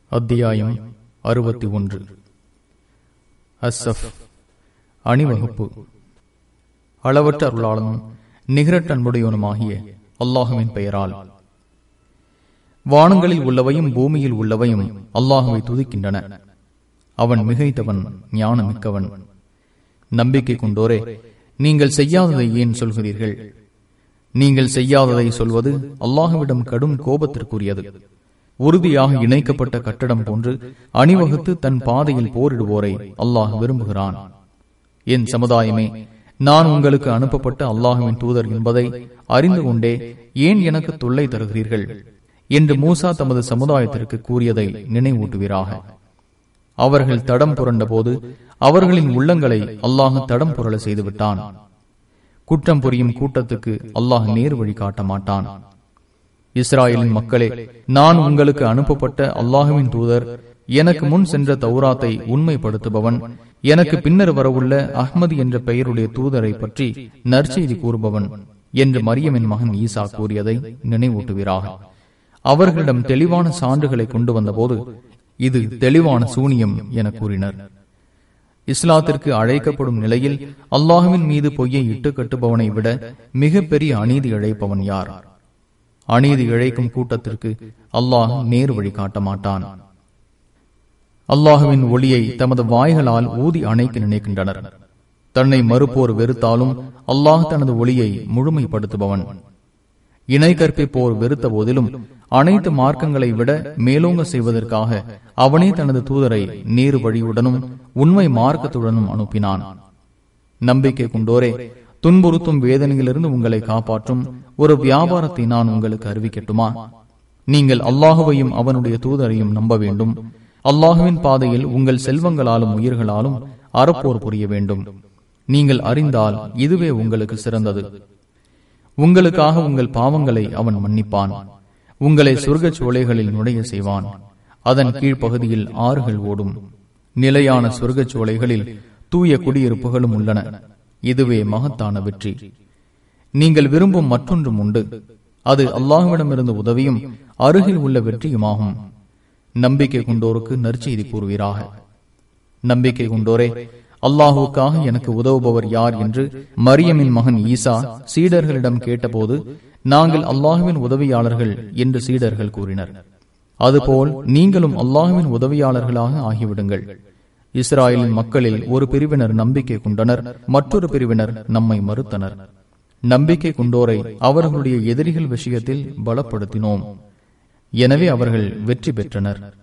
அத்தியாயம் அறுபத்தி ஒன்று அஸ்ஸஃப் அணிவகுப்பு அளவற்ற அருளாளனும் நிகரட்ட அன்புடையவனுமாகிய அல்லாஹுவின் பெயரால் வானங்களில் உள்ளவையும் பூமியில் உள்ளவையும் அல்லாஹுவை துதிக்கின்றன அவன் மிகைத்தவன் ஞானமிக்கவன் நம்பிக்கை கொண்டோரே நீங்கள் செய்யாததை ஏன் சொல்கிறீர்கள் நீங்கள் செய்யாததை சொல்வது அல்லாஹுவிடம் கடும் கோபத்திற்குரியது உறுதியாக இணைக்கப்பட்ட கட்டடம் போன்று அணிவகுத்து தன் பாதையில் போரிடுவோரை அல்லாஹ் விரும்புகிறான் என் சமுதாயமே நான் உங்களுக்கு அனுப்பப்பட்ட அல்லாஹுவின் தூதர் என்பதை அறிந்து கொண்டே ஏன் எனக்கு தொல்லை தருகிறீர்கள் என்று மூசா தமது சமுதாயத்திற்கு கூறியதை நினைவூட்டுவீராக அவர்கள் தடம் புரண்ட போது அவர்களின் உள்ளங்களை அல்லாஹ் தடம் புரள செய்துவிட்டான் குற்றம் புரியும் கூட்டத்துக்கு அல்லாஹ் நேர் வழி காட்ட மாட்டான் இஸ்ராயலின் மக்களே நான் உங்களுக்கு அனுப்பப்பட்ட அல்லாஹுவின் தூதர் எனக்கு முன் சென்ற தௌராத்தை உண்மைப்படுத்துபவன் எனக்கு பின்னர் வரவுள்ள அஹ்மது என்ற பெயருடைய தூதரை பற்றி நற்செய்தி கூறுபவன் என்று மரியமின் மகன் ஈசா கூறியதை நினைவூட்டுவீராக அவர்களிடம் தெளிவான சான்றுகளை கொண்டு வந்தபோது இது தெளிவான சூனியம் என கூறினர் இஸ்லாத்திற்கு அழைக்கப்படும் நிலையில் அல்லாஹுவின் மீது பொய்யை இட்டு கட்டுபவனை விட மிக பெரிய அநீதி இழைப்பவன் யார் அநீதி இழைக்கும் கூட்டத்திற்கு அல்லாஹ் நேர் வழி காட்ட மாட்டான் அல்லாஹுவின் ஒளியை தமது வாய்களால் ஊதி அணைக்க நினைக்கின்றனர் தன்னை மறுப்போர் வெறுத்தாலும் அல்லாஹ் தனது ஒளியை முழுமைப்படுத்துபவன் இணை கற்பிப்போர் வெறுத்த போதிலும் அனைத்து மார்க்கங்களை விட மேலோங்க செய்வதற்காக அவனே தனது தூதரை நேரு வழியுடனும் உண்மை மார்க்கத்துடனும் அனுப்பினான் நம்பிக்கை கொண்டோரே துன்புறுத்தும் வேதனையிலிருந்து உங்களை காப்பாற்றும் ஒரு வியாபாரத்தை நான் உங்களுக்கு அறிவிக்கட்டுமா நீங்கள் அல்லாஹுவையும் அவனுடைய தூதரையும் நம்ப வேண்டும் அல்லாஹுவின் பாதையில் உங்கள் செல்வங்களாலும் உயிர்களாலும் அறப்போர் புரிய வேண்டும் நீங்கள் அறிந்தால் இதுவே உங்களுக்கு சிறந்தது உங்களுக்காக உங்கள் பாவங்களை அவன் மன்னிப்பான் உங்களை சொர்க்கச் சோலைகளில் நுழைய செய்வான் அதன் கீழ்ப்பகுதியில் ஆறுகள் ஓடும் நிலையான சொர்க்கச் சோலைகளில் தூய குடியிருப்புகளும் உள்ளன இதுவே மகத்தான வெற்றி நீங்கள் விரும்பும் மற்றொன்றும் உண்டு அது அல்லாஹுவிடமிருந்து உதவியும் அருகில் உள்ள வெற்றியுமாகும் நம்பிக்கை கொண்டோருக்கு நற்செய்தி கூறுவீராக நம்பிக்கை கொண்டோரே அல்லாஹுக்காக எனக்கு உதவுபவர் யார் என்று மரியமின் மகன் ஈசா சீடர்களிடம் கேட்டபோது நாங்கள் அல்லாஹுவின் உதவியாளர்கள் என்று சீடர்கள் கூறினர் அதுபோல் நீங்களும் அல்லாஹுவின் உதவியாளர்களாக ஆகிவிடுங்கள் இஸ்ராயலின் மக்களில் ஒரு பிரிவினர் நம்பிக்கை கொண்டனர் மற்றொரு பிரிவினர் நம்மை மறுத்தனர் நம்பிக்கை கொண்டோரை அவர்களுடைய எதிரிகள் விஷயத்தில் பலப்படுத்தினோம் எனவே அவர்கள் வெற்றி பெற்றனர்